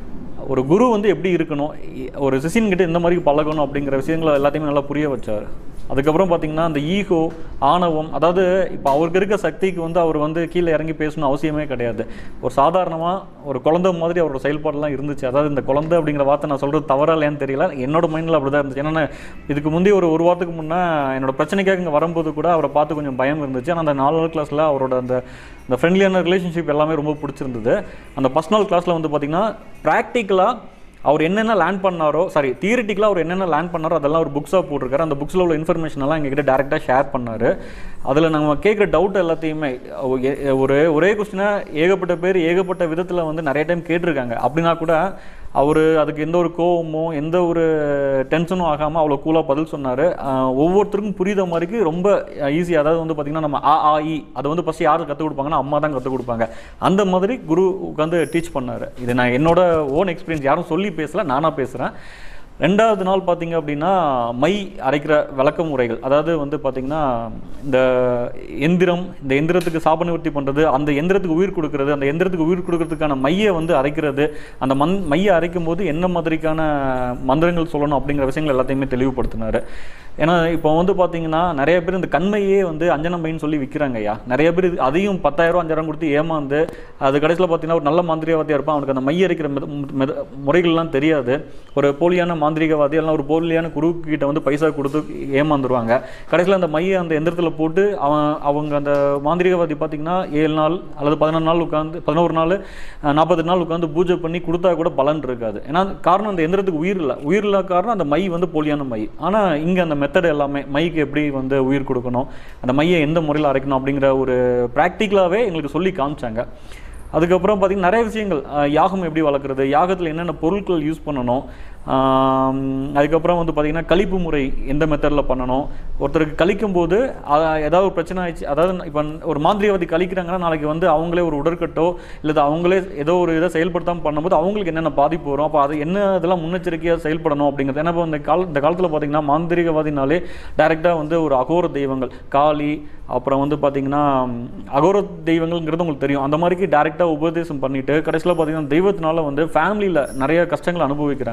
ஒரு குரு வந்து எப்படி இருக்கணும் இ- ஒரு சிஷியன்கிட்ட இந்த மாதிரி பழகணும் அப்படிங்கிற விஷயங்களை எல்லாத்தையுமே நல்லா புரிய வச்சார் அதுக்கப்புறம் பார்த்தீங்கன்னா அந்த ஈகோ ஆணவம் அதாவது இப்போ அவருக்கு இருக்க சக்திக்கு வந்து அவர் வந்து கீழே இறங்கி பேசணும் அவசியமே கிடையாது ஒரு சாதாரணமாக ஒரு குழந்தை மாதிரி அவரோட செயல்பாடெல்லாம் இருந்துச்சு அதாவது இந்த குழந்தை அப்படிங்கிற வார்த்தை நான் சொல்கிறது தவறா இல்லையான்னு தெரியல என்னோட மைண்டில் அப்படி தான் இருந்துச்சு ஏன்னா இதுக்கு முந்தைய ஒரு ஒரு வாரத்துக்கு முன்னே என்னோட பிரச்சனைக்காக இங்கே வரும்போது கூட அவரை பார்த்து கொஞ்சம் பயம் இருந்துச்சு ஆனால் அந்த நாலு நாள் கிளாஸில் அவரோட அந்த இந்த ஃப்ரெண்ட்லியான ரிலேஷன்ஷிப் எல்லாமே ரொம்ப பிடிச்சிருந்தது அந்த ஃபஸ்ட் நாள் கிளாஸில் வந்து பார்த்திங்கன்னா ப்ராக்டிக்கலாக அவர் என்னென்ன லேர்ன் பண்ணாரோ சாரி தியரிட்டிக்கலாக அவர் என்னென்ன லேர்ன் பண்ணாரோ அதெல்லாம் ஒரு புக்ஸாக போட்டிருக்காரு அந்த புக்ஸில் உள்ள இன்ஃபர்மேஷன் எல்லாம் எங்ககிட்ட டேரெக்டாக ஷேர் பண்ணார் அதில் நம்ம கேட்குற டவுட் எல்லாத்தையுமே ஒ- எ- ஒரு ஒரே கொஸ்டினை ஏகப்பட்ட பேர் ஏகப்பட்ட விதத்தில் வந்து நிறைய டைம் கேட்டிருக்காங்க அப்படின்னா கூட அவர் அதுக்கு எந்த ஒரு கோவமோ எந்த ஒரு டென்ஷனும் ஆகாமல் அவ்வளோ கூலாக பதில் சொன்னார் ஒவ்வொருத்தருக்கும் புரியுத மாதிரிக்கு ரொம்ப ஈஸி அதாவது வந்து பார்த்திங்கன்னா நம்ம ஆ ஆ இ அதை வந்து ஃபஸ்ட்டு யார் கற்றுக் கொடுப்பாங்கன்னா அம்மா தான் கற்றுக் கொடுப்பாங்க அந்த மாதிரி குரு உட்காந்து டீச் பண்ணார் இது நான் என்னோட ஓன் எக்ஸ்பீரியன்ஸ் யாரும் சொல்லி பேசல நானாக பேசுகிறேன் ரெண்டாவது நாள் பார்த்தீங்க அப்படின்னா மை அரைக்கிற விளக்க முறைகள் அதாவது வந்து பார்த்தீங்கன்னா இந்த எந்திரம் இந்த எந்திரத்துக்கு சாப நிவர்த்தி பண்ணுறது அந்த எந்திரத்துக்கு உயிர் கொடுக்கறது அந்த எந்திரத்துக்கு உயிர் கொடுக்கறதுக்கான மையை வந்து அரைக்கிறது அந்த மண் மையை அரைக்கும் போது என்ன மாதிரிக்கான மந்திரங்கள் சொல்லணும் அப்படிங்கிற விஷயங்கள் எல்லாத்தையுமே தெளிவுபடுத்தினார் ஏன்னா இப்போ வந்து பார்த்தீங்கன்னா நிறைய பேர் இந்த கண்மையே வந்து அஞ்சனம் மைன்னு சொல்லி விற்கிறாங்க ஐயா நிறைய பேர் இது- அதையும் பத்தாயிரம் அஞ்சாயிரம் கொடுத்து ஏமாந்து அது கடைசியில் பார்த்தீங்கன்னா ஒரு நல்ல மாந்திரிகவாதியாக இருப்பான் அவனுக்கு அந்த மைய அரைக்கிற மெத மெத முறைகள்லாம் தெரியாது ஒரு போலியான மாந்திரிகவாதி எல்லாம் ஒரு போலியான குரு கிட்ட வந்து பைசா கொடுத்து ஏமாந்துருவாங்க கடைசியில் அந்த மையை அந்த எந்திரத்தில் போட்டு அவன் அவங்க அந்த மாந்திரிகவாதி பார்த்தீங்கன்னா ஏழு நாள் அல்லது பதினொரு நாள் உட்காந்து பதினோரு நாள் நாற்பது நாள் உட்காந்து பூஜை பண்ணி கொடுத்தா கூட பலன் இருக்காது ஏன்னா காரணம் அந்த எந்திரத்துக்கு உயிர் இல்லை உயிர் இல்லாத காரணம் அந்த மை வந்து போலியான மை ஆனால் இங்கே அந்த மெத்தட் எல்லாமே மைக்கு எப்படி வந்து உயிர் கொடுக்கணும் அந்த மையை எந்த முறையில் அரைக்கணும் அப்படிங்கிற ஒரு ப்ராக்டிக்கலாகவே எங்களுக்கு சொல்லி காமிச்சாங்க அதுக்கப்புறம் பார்த்திங்கன்னா நிறைய விஷயங்கள் அஹ் யாகம் எப்படி வளர்க்குறது யாகத்தில் என்னென்ன பொருட்கள் யூஸ் பண்ணணும் ஆம், அதுக்கப்புறம் வந்து பார்த்திங்கன்னா கழிப்பு முறை எந்த மெத்தடில் பண்ணணும் ஒருத்தருக்கு கழிக்கும் போது அ- ஏதாவது ஒரு பிரச்சனை ஆயிடுச்சு அதாவது இப்போ ஒரு மாந்திரிகவாதி கழிக்கிறாங்கன்னா நாளைக்கு வந்து அவங்களே ஒரு உடற்கட்டோ இல்லை அவங்களே ஏதோ ஒரு இதை செயல்படுத்தாமல் பண்ணும்போது அவங்களுக்கு என்னென்ன பாதிப்பு வரும் அப்போ அது என்ன இதெல்லாம் முன்னெச்சரிக்கையாக செயல்படணும் அப்படிங்கிறது ஏன்னா இப்போ இந்த கால இந்த காலத்தில் பார்த்திங்கன்னா மாந்திரிகவாதினாலே டைரெக்டாக வந்து ஒரு அகோர தெய்வங்கள் காளி அப்புறம் வந்து பார்த்தீங்கன்னா ம், அகோர தெய்வங்கள்ங்கிறது உங்களுக்கு தெரியும் அந்த மாதிரிக்கு டேரெக்டாக உபதேசம் பண்ணிட்டு கடைசியில் பார்த்தீங்கன்னா தெய்வத்தினால வந்து ஃபேமிலியில் நிறைய கஷ்டங்கள் அனுபவிக்கிறாங்க ஒரு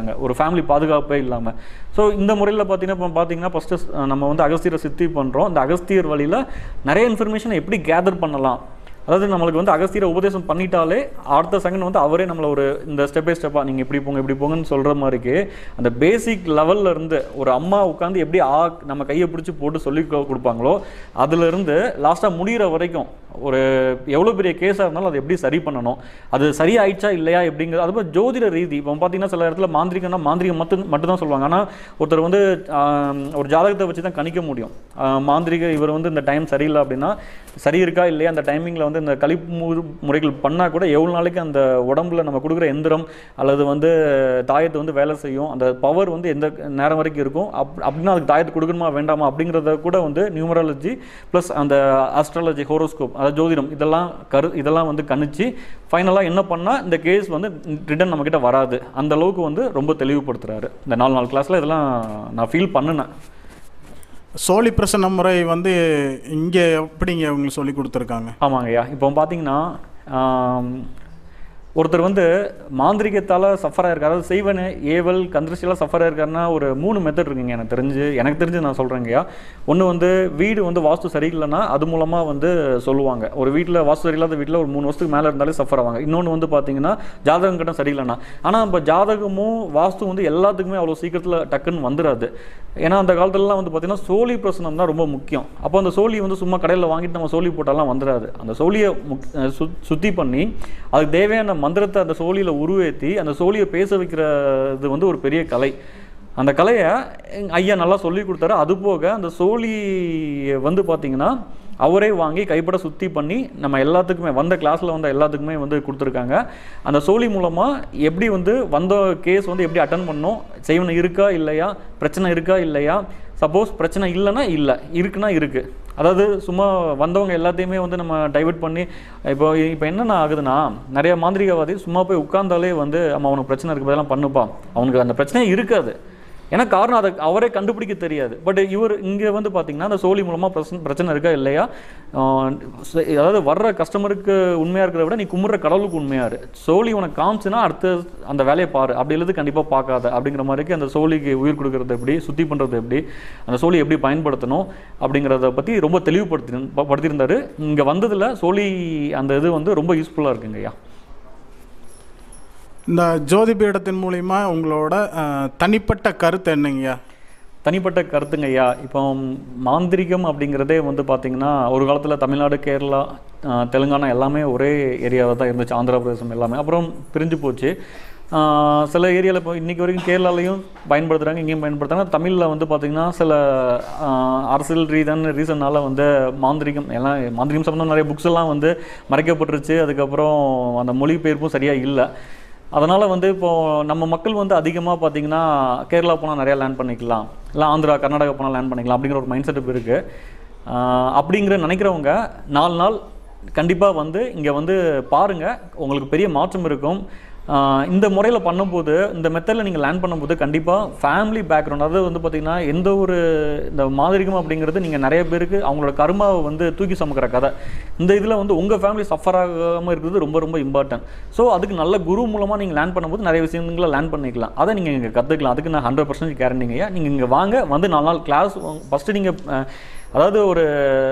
ஃபேமிலி பாதுகாப்பே இல்லாமல் ஸோ இந்த முறையில் பார்த்தீங்கன்னா இப்போ பார்த்தீங்கன்னா ஃபஸ்ட்டு நம்ம வந்து அகஸ்தியரை சித்தி பண்ணுறோம் இந்த அகஸ்தியர் வழியில் நிறைய இன்ஃபர்மேஷனை எப்படி கேதர் பண்ணலாம் அதாவது நம்மளுக்கு வந்து அகஸ்தியரை உபதேசம் பண்ணிட்டாலே அடுத்த செகண்ட் வந்து அவரே நம்மளை ஒரு இந்த ஸ்டெப் பை ஸ்டெப்பாக நீங்கள் இப்படி போங்க இப்படி போங்கன்னு சொல்கிற மாதிரிக்கு அந்த பேசிக் லெவல்ல இருந்து ஒரு அம்மா உட்காந்து எப்படி ஆ நம்ம கையை பிடிச்சி போட்டு சொல்லி கொ- கொடுப்பாங்களோ அதுலேருந்து லாஸ்ட்டாக முடிகிற வரைக்கும் ஒரு எவ்வளோ பெரிய கேஸாக இருந்தாலும் அதை எப்படி சரி பண்ணணும் அது சரியாயிடுச்சா இல்லையா எப்படிங்கிறது அதுபோல் ஜோதிட ரீதி இப்போ பார்த்தீங்கன்னா சில இடத்துல மாந்திரிகம்னா மாந்திரிகம் மட்டும் மட்டும் தான் சொல்லுவாங்க ஆனால் ஒருத்தர் வந்து ஆம், ஒரு ஜாதகத்தை வச்சு தான் கணிக்க முடியும் ஆ, மாந்திரிக இவர் வந்து இந்த டைம் சரியில்லை அப்படின்னா சரி இருக்கா இல்லையா அந்த டைமிங்கில் வந்து இந்த கழிப்பு மு- முறைகள் பண்ணால் கூட எவ்வளோ நாளைக்கு அந்த உடம்புல நம்ம கொடுக்குற எந்திரம் அல்லது வந்து தாயத்தை வந்து வேலை செய்யும் அந்த பவர் வந்து எந்த நேரம் வரைக்கும் இருக்கும் அப் அப்படின்னா அதுக்கு தாயத்தை கொடுக்கணுமா வேண்டாமா அப்படிங்கிறத கூட வந்து நியூமராலஜி ப்ளஸ் அந்த ஆஸ்ட்ராலஜி ஹோரோஸ்கோப் அதாவது ஜோதிடம் இதெல்லாம் கரு இதெல்லாம் வந்து கணிச்சு ஃபைனலாக என்ன பண்ணால் இந்த கேஸ் வந்து ரிட்டன் நம்மக்கிட்ட வராது அந்த அளவுக்கு வந்து ரொம்ப தெளிவுபடுத்துறாரு இந்த நாலு நாலு கிளாஸில் இதெல்லாம் நான் ஃபீல் பண்ணினேன் சோழி பிரசன்ன முறை வந்து இங்கே எப்படிங்க உங்களுக்கு சொல்லி கொடுத்துருக்காங்க ஆமாங்க ஐயா இப்போ பார்த்தீங்கன்னா ஆம், ஒருத்தர் வந்து மாந்திரிகத்தால் சஃபராக இருக்காரு அதாவது செய்வன ஏவல் கந்திருஷ்டியெல்லாம் சஃபராக இருக்காருன்னா ஒரு மூணு மெத்தட் இருக்குங்க எனக்கு தெரிஞ்சு எனக்கு தெரிஞ்சு நான் சொல்கிறேங்கய்யா ஒன்று வந்து வீடு வந்து வாஸ்து சரியில்லைன்னா அது மூலமாக வந்து சொல்லுவாங்க ஒரு வீட்டில் வாஸ்து சரியில்லாத வீட்டில் ஒரு மூணு வருஷத்துக்கு மேலே இருந்தாலே சஃபர் ஆவாங்க இன்னொன்று வந்து பார்த்தீங்கன்னா ஜாதகம் கிட்ட சரியில்லைன்னா ஆனால் இப்போ ஜாதகமும் வாஸ்து வந்து எல்லாத்துக்குமே அவ்வளோ சீக்கிரத்தில் டக்குன்னு வந்துடாது ஏன்னா அந்த காலத்துலலாம் வந்து பார்த்தீங்கன்னா சோழி பிரசனம் தான் ரொம்ப முக்கியம் அப்போ அந்த சோழி வந்து சும்மா கடையில் வாங்கிட்டு நம்ம சோழி போட்டாலாம் வந்துடாது அந்த சோழியை முக் அஹ் சு சுத்தி பண்ணி அதுக்கு தேவையான மந்திரத்தை அந்த சோழியில் உருவேற்றி அந்த சோழியை பேச வைக்கிறது வந்து ஒரு பெரிய கலை அந்த கலையை எங்க ஐயா நல்லா சொல்லி கொடுத்தாரு அது போக அந்த சோழி வந்து பார்த்தீங்கன்னா அவரே வாங்கி கைப்பட சுத்தி பண்ணி நம்ம எல்லாத்துக்குமே வந்த கிளாஸில் வந்த எல்லாத்துக்குமே வந்து கொடுத்துருக்காங்க அந்த சோழி மூலமாக எப்படி வந்து வந்த கேஸ் வந்து எப்படி அட்டன் பண்ணணும் செய்வன இருக்கா இல்லையா பிரச்சனை இருக்கா இல்லையா சப்போஸ் பிரச்சனை இல்லைன்னா இல்லை இருக்குன்னா இருக்குது அதாவது சும்மா வந்தவங்க எல்லாத்தையுமே வந்து நம்ம டைவர்ட் பண்ணி இப்போ இப்போ என்னென்ன ஆகுதுன்னா நிறைய மாந்திரிகவாதி சும்மா போய் உட்கார்ந்தாலே வந்து அம்மா அவனுக்கு பிரச்சனை இருக்கு இதெல்லாம் பண்ணுப்பா அவனுக்கு அந்த பிரச்சனையே இருக்காது ஏன்னா காரணம் அதை அவரே கண்டுபிடிக்க தெரியாது பட் இவர் இங்கே வந்து பார்த்தீங்கன்னா அந்த சோழி மூலமாக பிரச்சனை பிரச்சனை இருக்கா இல்லையா ஆஹ் ச- அதாவது வர்ற கஸ்டமருக்கு உண்மையாக இருக்கிறத விட நீ கும்பிட்ற கடவுளுக்கு உண்மையாக இரு சோழி உனக்கு காமிச்சுன்னா அடுத்த அந்த வேலையை பாரு அப்படி இல்லது கண்டிப்பாக பார்க்காத அப்படிங்கிற மாதிரிக்கு அந்த சோழிக்கு உயிர் கொடுக்கறது எப்படி சுத்தி பண்ணுறது எப்படி அந்த சோழி எப்படி பயன்படுத்தணும் அப்படிங்கிறத பற்றி ரொம்ப தெளிவுபடுத்தி படுத்தியிருந்தாரு இங்கே வந்ததில் சோழி அந்த இது வந்து ரொம்ப யூஸ்ஃபுல்லாக இருக்குங்க ஐயா இந்த ஜோதி பீடத்தின் மூலிமா உங்களோட அஹ், தனிப்பட்ட கருத்து என்னங்கய்யா தனிப்பட்ட கருத்துங்க ஐயா இப்போ மாந்திரிகம் அப்படிங்கிறதே வந்து பார்த்திங்கன்னா ஒரு காலத்தில் தமிழ்நாடு கேரளா ஆஹ், தெலுங்கானா எல்லாமே ஒரே ஏரியாவில் தான் இருந்துச்சு ஆந்திர பிரதேசம் எல்லாமே அப்புறம் பிரிஞ்சு போச்சு ஆஹ், சில ஏரியாவில் இப்போ இன்றைக்கி வரைக்கும் கேரளாலையும் பயன்படுத்துகிறாங்க இங்கேயும் பயன்படுத்துகிறாங்க தமிழில் வந்து பார்த்திங்கன்னா சில ஆஹ், அரசியல் ரீதன் ரீசனால் வந்து மாந்திரிகம் எல்லாம் மாந்திரிகம் சம்மந்தம் நிறைய புக்ஸ் எல்லாம் வந்து மறைக்கப்பட்டுருச்சு அதுக்கப்புறம் அந்த மொழிபெயர்ப்பும் சரியாக இல்லை அதனால் வந்து இப்போது நம்ம மக்கள் வந்து அதிகமாக பார்த்தீங்கன்னா கேரளா போனால் நிறையா லேர்ன் பண்ணிக்கலாம் இல்லை ஆந்திரா கர்நாடகா போனால் லேர்ன் பண்ணிக்கலாம் அப்படிங்கிற ஒரு மைண்ட் செட்டப் இருக்குது அப்படிங்கிற நினைக்கிறவங்க நாலு நாள் கண்டிப்பாக வந்து இங்கே வந்து பாருங்கள் உங்களுக்கு பெரிய மாற்றம் இருக்கும் ஆஹ் இந்த முறையில் பண்ணும்போது இந்த மெத்தடில் நீங்கள் லேர்ன் பண்ணும்போது கண்டிப்பாக ஃபேமிலி பேக்ரவுண்ட் அதாவது வந்து பார்த்திங்கன்னா எந்த ஒரு இந்த மாதிரிகம் அப்படிங்கிறது நீங்கள் நிறைய பேருக்கு அவங்களோட கர்மாவை வந்து தூக்கி சுமக்கிற கதை இந்த இதில் வந்து உங்கள் ஃபேமிலி சஃபர் ஆகாமல் இருக்கிறது ரொம்ப ரொம்ப இம்பார்ட்டன்ட் ஸோ அதுக்கு நல்ல குரு மூலமாக நீங்கள் லேர்ன் பண்ணும்போது நிறைய விஷயங்களை லேர்ன் பண்ணிக்கலாம் அதை நீங்கள் இங்கே கற்றுக்கலாம் அதுக்கு நான் ஹண்ட்ரட் பர்சன்ட் கேரண்டிங்க நீங்கள் இங்கே வாங்க வந்து நாலு நாள் கிளாஸ் ஃபஸ்ட்டு நீங்கள் அதாவது ஒரு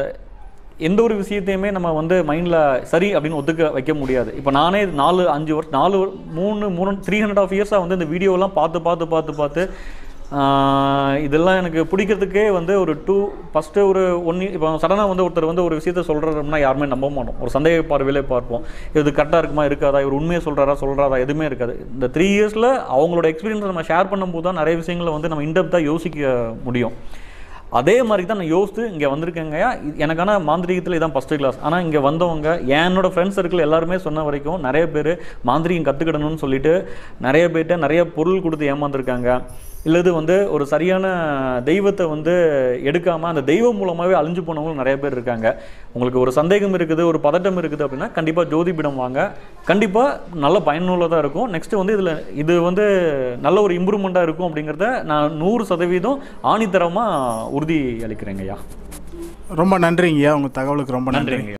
எந்த ஒரு விஷயத்தையுமே நம்ம வந்து மைண்டில் சரி அப்படின்னு ஒத்துக்க வைக்க முடியாது இப்போ நானே நாலு அஞ்சு வருஷம் நாலு வரு- மூணு மூணு த்ரீ ஹண்ட்ரட் ஆஃப் இயர்ஸாக வந்து இந்த வீடியோலாம் பார்த்து பார்த்து பார்த்து பார்த்து ஆஹ், இதெல்லாம் எனக்கு பிடிக்கிறதுக்கே வந்து ஒரு டூ ஃபஸ்ட்டு ஒரு ஒன் இப்போ சடனாக வந்து ஒருத்தர் வந்து ஒரு விஷயத்த சொல்கிறோம்னா யாருமே நம்ப மாட்டோம் ஒரு சந்தேக பார்வையிலே பார்ப்போம் இது கரெக்டாக இருக்குமா இருக்காதா இவர் உண்மையை சொல்கிறாரா சொல்கிறாரா எதுவுமே இருக்காது இந்த த்ரீ இயர்ஸில் அவங்களோட எக்ஸ்பீரியன்ஸை நம்ம ஷேர் பண்ணும்போது தான் நிறைய விஷயங்களை வந்து நம்ம இன்டெப்த்தாக யோசிக்க முடியும் அதே மாதிரி தான் நான் யோசித்து இங்கே வந்திருக்கேங்க இது எனக்கான மாந்திரீகத்தில் இதான் ஃபஸ்ட்டு கிளாஸ் ஆனால் இங்கே வந்தவங்க என்னோட ஃப்ரெண்ட்ஸ் சர்க்கிள் எல்லாருமே சொன்ன வரைக்கும் நிறைய பேர் மாந்திரீகம் கற்றுக்கிடணும்னு சொல்லிட்டு நிறைய பேர்கிட்ட நிறைய பொருள் கொடுத்து ஏமாந்துருக்காங்க இல்லது வந்து ஒரு சரியான தெய்வத்தை வந்து எடுக்காமல் அந்த தெய்வம் மூலமாகவே அழிஞ்சு போனவங்களும் நிறைய பேர் இருக்காங்க உங்களுக்கு ஒரு சந்தேகம் இருக்குது ஒரு பதட்டம் இருக்குது அப்படின்னா கண்டிப்பாக ஜோதிபிடம் வாங்க கண்டிப்பாக நல்ல பயனுள்ளதாக இருக்கும் நெக்ஸ்ட்டு வந்து இதில் இது வந்து நல்ல ஒரு இம்ப்ரூவ்மெண்ட்டாக இருக்கும் அப்படிங்கிறத நான் நூறு சதவீதம் ஆணித்தரமாக உறுதி அளிக்கிறேங்க ஐயா ரொம்ப நன்றிங்கய்யா உங்கள் தகவலுக்கு ரொம்ப நன்றி நன்றிங்க